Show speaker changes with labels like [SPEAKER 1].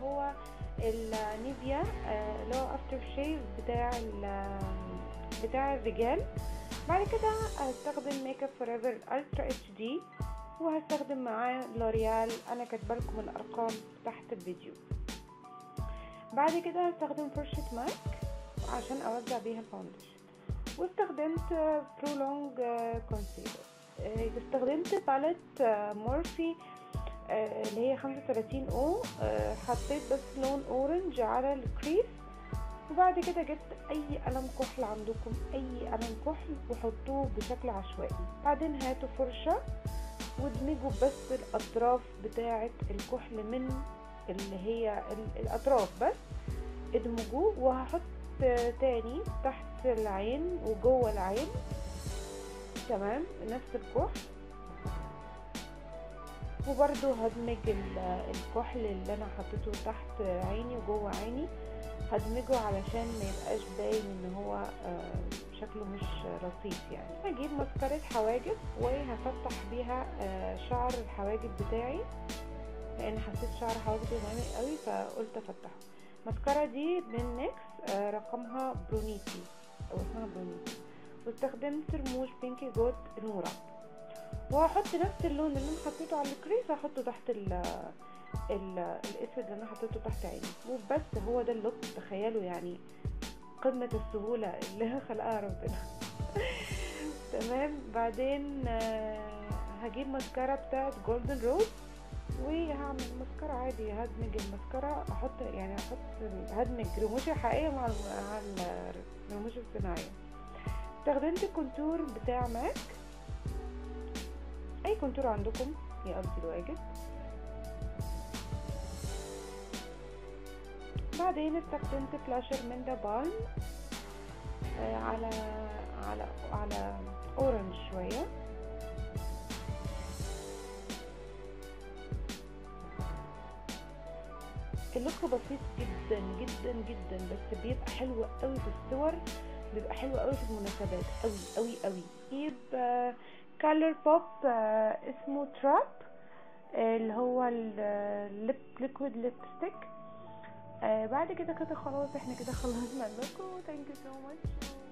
[SPEAKER 1] هو النيفيا آه، اللي هو افتر شيف بتاع ال- بتاع الرجال بعد كده هستخدم ميك اب فور ايفر الترا اتش دي وهستخدم معاه لوريال انا كاتبه لكم الارقام تحت الفيديو بعد كده هستخدم فرشة ماك عشان اوزع بيها الفاونديشن واستخدمت برولونج كونسيلر استخدمت باليت آه، مورفي آه، اللي هي 35 او آه، حطيت بس لون اورنج على الكريس وبعد كده جبت اي قلم كحل عندكم اي قلم كحل وحطوه بشكل عشوائي بعدين هاتوا فرشة وادمجوا بس الاطراف بتاعة الكحل من اللي هي ال- الاطراف بس ادمجوه وهحط تاني تحت العين وجوه العين تمام نفس الكحل وبرضو هدمج ال- الكحل اللي انا حطيته تحت عيني وجوه عيني هدمجه علشان ما يبقاش باين ان هو آه، شكله مش لطيف يعني هجيب مسكرة حواجب وهفتح بيها آه، شعر الحواجب بتاعي لان حسيت شعر حواجبي غامق قوي فقلت افتحه المسكرة دي من نيكس آه، رقمها برونيتي او اسمها برونيتي واستخدمت رموش بينكي جوت نورة وهحط نفس اللون اللي انا حطيته على الكريس هحطه تحت ال ال الاسود اللي انا حطيته تحت عيني وبس هو ده اللوك تخيلوا يعني قمة السهولة اللي خلقها ربنا تمام بعدين آه، هجيب مسكرة بتاعت جولدن روز وهعمل مسكرة عادي هدمج المسكرة احط يعني احط هدمج رموش الحقيقية مع الم- مع ال- الرموش الصناعية استخدمت الكونتور بتاع ماك اي كونتور عندكم يقضي الواجب بعدين استخدمت فلاشر من ذا بالم آه، على على على اورنج شويه اللوك بسيط جدا جدا جدا بس بيبقى حلو قوي في الصور بيبقى حلو قوي في المناسبات قوي قوي قوي جيب كالر بوب اسمه تراب اللي هو الليب ليكويد ليبستيك بعد كده كده خلاص احنا كده خلصنا اللوكو ثانك يو سو ماتش